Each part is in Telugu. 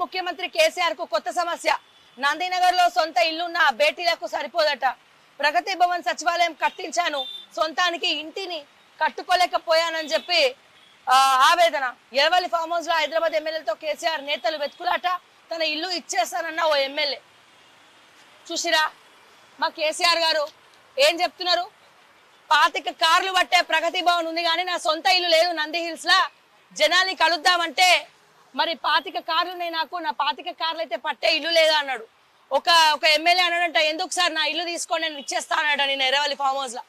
ముఖ్యమంత్రి కేసీఆర్ కు కొత్త సమస్య నందినగర్ లో సొంత ఇల్లున్న బేటీలకు సరిపోదట ప్రగతి భవన్ సచివాలయం కట్టించాను సొంతానికి ఇంటిని కట్టుకోలేకపోయానని చెప్పి ఆ, ఆవేదన ఎరవల్లి ఫామ్ హౌస్ లో హైదరాబాద్ ఎమ్మెల్యేలతో కేసీఆర్ నేతలు వెతుకులాట తన ఇల్లు ఇచ్చేస్తానన్న ఓ ఎమ్మెల్యే చూసిరా మా కేసీఆర్ గారు ఏం చెప్తున్నారు పాతిక కార్లు పట్టే ప్రగతి భవన్ ఉంది కానీ నా సొంత ఇల్లు లేదు నంది హిల్స్ లా జనాల్ని కలుద్దామంటే మరి పాతిక కార్లు ఉన్నాయి నాకు నా పాతిక కార్లు అయితే పట్టే ఇల్లు లేదా అన్నాడు ఒక ఒక ఎమ్మెల్యే అన్నాడంట ఎందుకు సార్ నా ఇల్లు తీసుకొని నేను ఇచ్చేస్తా అన్నాడు నేను ఎరవల్లి ఫామ్ హౌస్ లా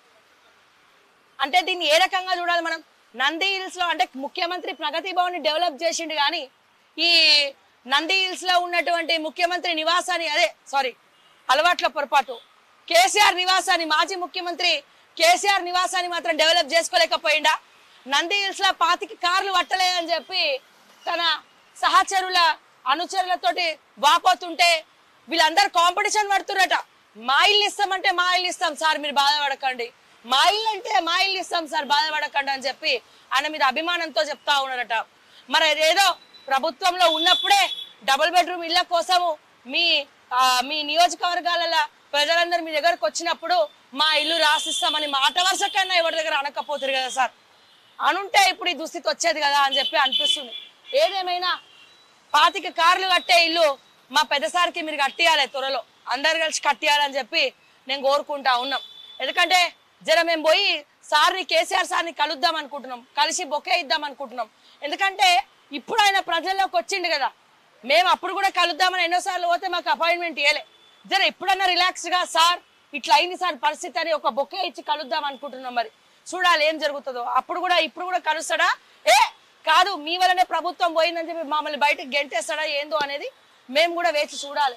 అంటే దీన్ని ఏ రకంగా చూడాలి మనం నంది హిల్స్ లో అంటే ముఖ్యమంత్రి ప్రగతి భవన్ ని డెవలప్ చేసిండు కానీ ఈ నంది హిల్స్ లో ఉన్నటువంటి ముఖ్యమంత్రి నివాసాన్ని అదే సారీ అలవాట్ల పొరపాటు కేసీఆర్ నివాసాన్ని మాజీ ముఖ్యమంత్రి కేసీఆర్ నివాసాన్ని మాత్రం డెవలప్ చేసుకోలేకపోయిండా నంది హిల్స్ లో పాతికి కార్లు పట్టలేదని చెప్పి తన సహచరుల అనుచరులతోటి వాపోతుంటే వీళ్ళందరూ కాంపిటీషన్ పడుతున్నట మా ఇల్లు ఇస్తామంటే మా ఇల్లు ఇస్తాం సార్ మీరు బాధపడకండి మా ఇల్లు అంటే మా ఇల్లు ఇస్తాం సార్ బాధపడకండి అని చెప్పి ఆయన మీద అభిమానంతో చెప్తా ఉన్నారట మరి అదేదో ప్రభుత్వంలో ఉన్నప్పుడే డబుల్ బెడ్రూమ్ ఇళ్ళ కోసము మీ ఆ, మీ నియోజకవర్గాలలో ప్రజలందరూ మీ దగ్గరకు వచ్చినప్పుడు మా ఇల్లు రాసిస్తామని మాట వరుస కన్నా ఎవరి దగ్గర అనకపోతారు కదా సార్ అనుంటే ఇప్పుడు ఈ దుస్థితి వచ్చేది కదా అని చెప్పి అనిపిస్తుంది ఏదేమైనా పాతిక కార్లు కట్టే ఇల్లు మా పెద్దసారికి మీరు కట్టియాలి త్వరలో అందరు కలిసి కట్టియాలని చెప్పి నేను కోరుకుంటా ఉన్నాం ఎందుకంటే జర మేము పోయి సార్ని కేసీఆర్ సార్ని కలుద్దాం అనుకుంటున్నాం కలిసి బొకే ఇద్దాం అనుకుంటున్నాం ఎందుకంటే ఇప్పుడు ఆయన ప్రజల్లోకి వచ్చిండు కదా మేము అప్పుడు కూడా కలుద్దామని ఎన్నోసార్లు పోతే మాకు అపాయింట్మెంట్ ఇవ్వలే జర ఎప్పుడన్నా రిలాక్స్ గా సార్ ఇట్లా అయింది సార్ పరిస్థితి అని ఒక బొకే ఇచ్చి కలుద్దాం అనుకుంటున్నాం మరి చూడాలి ఏం జరుగుతుందో అప్పుడు కూడా ఇప్పుడు కూడా కలుస్తాడా ఏ కాదు మీ వల్లనే ప్రభుత్వం పోయిందని చెప్పి మమ్మల్ని బయటకు గెంటేస్తాడా ఏందో అనేది మేము కూడా వేచి చూడాలి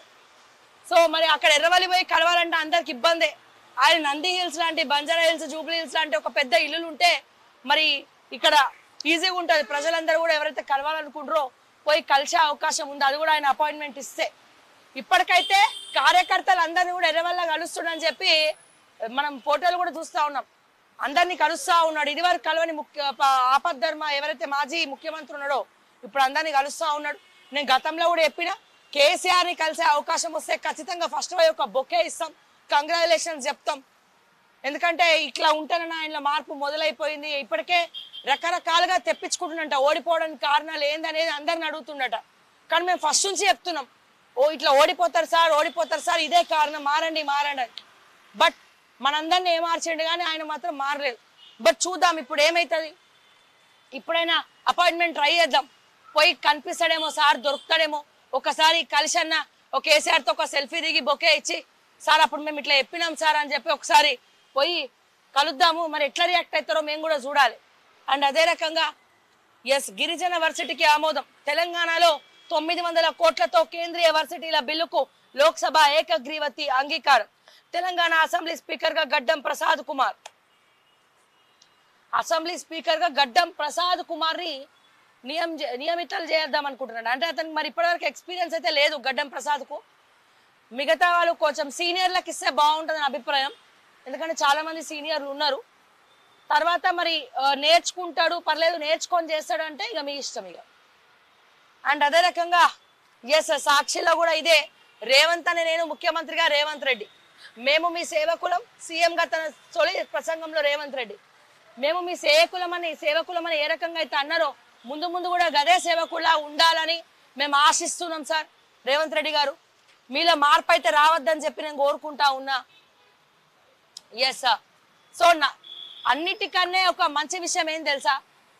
సో మరి అక్కడ ఎర్రవల్లి పోయి కలవాలంటే అందరికి ఇబ్బందే ఆయన నంది హిల్స్ లాంటి బంజారా హిల్స్ జూబ్లీ హిల్స్ లాంటి ఒక పెద్ద ఇల్లులు ఉంటే మరి ఇక్కడ ఈజీగా ఉంటుంది ప్రజలందరూ కూడా ఎవరైతే కలవాలనుకుంటారో పోయి కలిసే అవకాశం ఉంది అది కూడా ఆయన అపాయింట్మెంట్ ఇస్తే ఇప్పటికైతే కార్యకర్తలు అందరినీ కూడా ఎర్రవల్ల కలుస్తుండని చెప్పి మనం ఫోటోలు కూడా చూస్తా ఉన్నాం అందరినీ కలుస్తా ఉన్నాడు ఇది వరకు కలవని ముఖ్య ప- ఆపద్ధర్మ ఎవరైతే మాజీ ముఖ్యమంత్రి ఉన్నాడో ఇప్పుడు అందరినీ కలుస్తా ఉన్నాడు నేను గతంలో కూడా చెప్పిన కేసీఆర్ ని కలిసే అవకాశం వస్తే ఖచ్చితంగా ఫస్ట్ పోయి ఒక బొకే ఇస్తాం కంగ్రాచులేషన్స్ చెప్తాం ఎందుకంటే ఇట్లా ఉంటేనన్న ఆయనలో మార్పు మొదలైపోయింది ఇప్పటికే రకరకాలుగా తెప్పించుకుంటున్నట ఓడిపోవడానికి కారణాలు ఏందనేది అందరిని అడుగుతుండట కానీ మేము ఫస్ట్ నుంచి చెప్తున్నాం ఓ ఇట్లా ఓడిపోతారు సార్ ఓడిపోతారు సార్ ఇదే కారణం మారండి మారండి అని బట్ మనందరిని ఏ మార్చండి కానీ ఆయన మాత్రం మారలేదు బట్ చూద్దాం ఇప్పుడు ఏమవుతుంది ఇప్పుడైనా అపాయింట్మెంట్ ట్రై చేద్దాం పోయి కనిపిస్తాడేమో సార్ దొరుకుతాడేమో ఒకసారి కలిసి అన్న ఒక కేసీఆర్తో ఒక సెల్ఫీ దిగి బొకే ఇచ్చి సార్ అప్పుడు మేము ఇట్లా చెప్పినాం సార్ అని చెప్పి ఒకసారి పోయి కలుద్దాము మరి ఎట్లా రియాక్ట్ అవుతారో మేము కూడా చూడాలి అండ్ అదే రకంగా ఎస్ గిరిజన వర్సిటీకి ఆమోదం తెలంగాణలో తొమ్మిది వందల కోట్లతో కేంద్రీయ వర్సిటీల బిల్లుకు లోక్సభ ఏకగ్రీవతి అంగీకారం తెలంగాణ అసెంబ్లీ స్పీకర్ గా గడ్డం ప్రసాద్ కుమార్ అసెంబ్లీ స్పీకర్ గా గడ్డం ప్రసాద్ కుమార్ ని నియం నియమితలు చేద్దాం అనుకుంటున్నాడు అంటే అతనికి మరి ఇప్పటివరకు ఎక్స్పీరియన్స్ అయితే లేదు గడ్డం ప్రసాద్ కు మిగతా వాళ్ళు కొంచెం సీనియర్లకు ఇస్తే బాగుంటుందని అభిప్రాయం ఎందుకంటే చాలా మంది సీనియర్లు ఉన్నారు తర్వాత మరి ఆ, నేర్చుకుంటాడు పర్లేదు నేర్చుకొని చేస్తాడు అంటే ఇక మీ ఇష్టం ఇక అండ్ అదే రకంగా ఎస్ సాక్షిలో కూడా ఇదే రేవంత్ అనే నేను ముఖ్యమంత్రిగా రేవంత్ రెడ్డి మేము మీ సేవకులం సీఎం గా తన తొలి ప్రసంగంలో రేవంత్ రెడ్డి మేము మీ సేవకులం అని సేవకులం అని ఏ రకంగా అయితే అన్నారో ముందు ముందు కూడా గదే సేవకులా ఉండాలని మేము ఆశిస్తున్నాం సార్ రేవంత్ రెడ్డి గారు మీలో మార్పు అయితే రావద్దని చెప్పి నేను కోరుకుంటా ఉన్నా ఎస్ సార్ సో నా అన్నిటికన్నా ఒక మంచి విషయం ఏం తెలుసా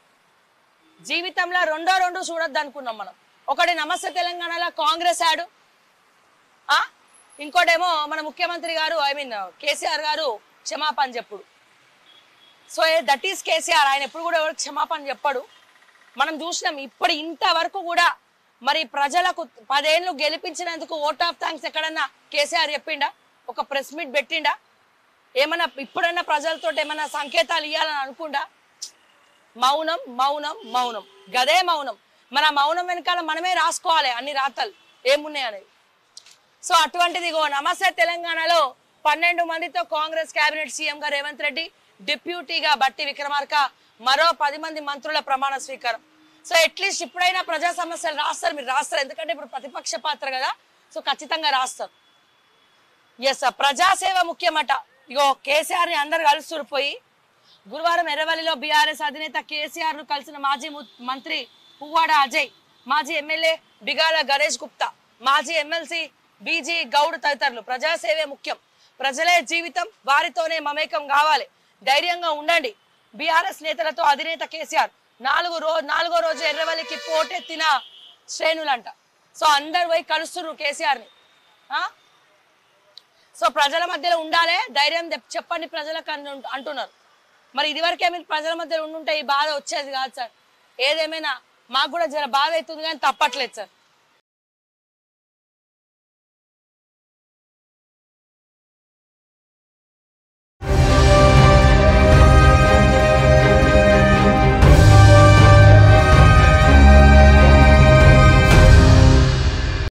జీవితంలో రెండో రెండు చూడొద్దు అనుకున్నాం మనం ఒకటి నమస్తే తెలంగాణలో కాంగ్రెస్ యాడు ఆ? ఇంకోటేమో మన ముఖ్యమంత్రి గారు ఐ మీన్ కేసీఆర్ గారు క్షమాపణ చెప్పుడు సో దట్ ఈస్ కేసీఆర్ ఆయన ఎప్పుడు కూడా ఎవరికి క్షమాపణ చెప్పాడు మనం చూసినాం ఇప్పుడు ఇంతవరకు కూడా మరి ప్రజలకు పదేళ్ళు గెలిపించినందుకు ఓట్ ఆఫ్ థ్యాంక్స్ ఎక్కడన్నా కేసీఆర్ చెప్పిండా ఒక ప్రెస్ మీట్ పెట్టిండా ఏమన్నా ఇప్పుడన్నా ప్రజలతో ఏమన్నా సంకేతాలు ఇవ్వాలని అనుకుండా మౌనం మౌనం మౌనం గదే మౌనం మన మౌనం వెనకాల మనమే రాసుకోవాలి అన్ని రాతలు ఏమున్నాయి అనేది సో అటువంటిది ఇగో నమస్తే తెలంగాణలో పన్నెండు మందితో కాంగ్రెస్ కేబినెట్ సీఎం గా రేవంత్ రెడ్డి డిప్యూటీగా బట్టి విక్రమార్క మరో పది మంది మంత్రుల ప్రమాణ స్వీకారం సో అట్లీస్ట్ ఇప్పుడైనా ప్రజా సమస్యలు రాస్తారు మీరు రాస్తారు ఎందుకంటే ఇప్పుడు ప్రతిపక్ష పాత్ర కదా సో ఖచ్చితంగా రాస్తారు ఎస్ ప్రజాసేవ ముఖ్యమట ఇగో కేసీఆర్ ని అందరు కలుస్తురు పోయి గురువారం ఎర్రవల్లిలో బీఆర్ఎస్ అధినేత కేసీఆర్ ను కలిసిన మాజీ ము- మంత్రి పువ్వాడ అజయ్ మాజీ ఎమ్మెల్యే బిగాల గణేష్ గుప్తా మాజీ ఎమ్మెల్సీ బీజీ గౌడ్ తదితరులు ప్రజాసేవే ముఖ్యం ప్రజలే జీవితం వారితోనే మమేకం కావాలి ధైర్యంగా ఉండండి బీఆర్ఎస్ నేతలతో అధినేత కేసీఆర్ నాలుగు రో నాలుగో రోజు ఎర్రవల్లికి పోటెత్తిన శ్రేణులంట సో అందరు పోయి కలుస్తున్నారు కేసీఆర్ని ఆ? సో ప్రజల మధ్యలో ఉండాలి ధైర్యం చెప్- చెప్పండి ప్రజలకు అని అంటు- అంటున్నారు మరి ఇదివరకే మీరు ప్రజల మధ్యలో ఉండుంటే ఈ బాధ వచ్చేది కాదు సార్ ఏదేమైనా మాకు కూడా జర బాధ అవుతుంది కానీ తప్పట్లేదు సార్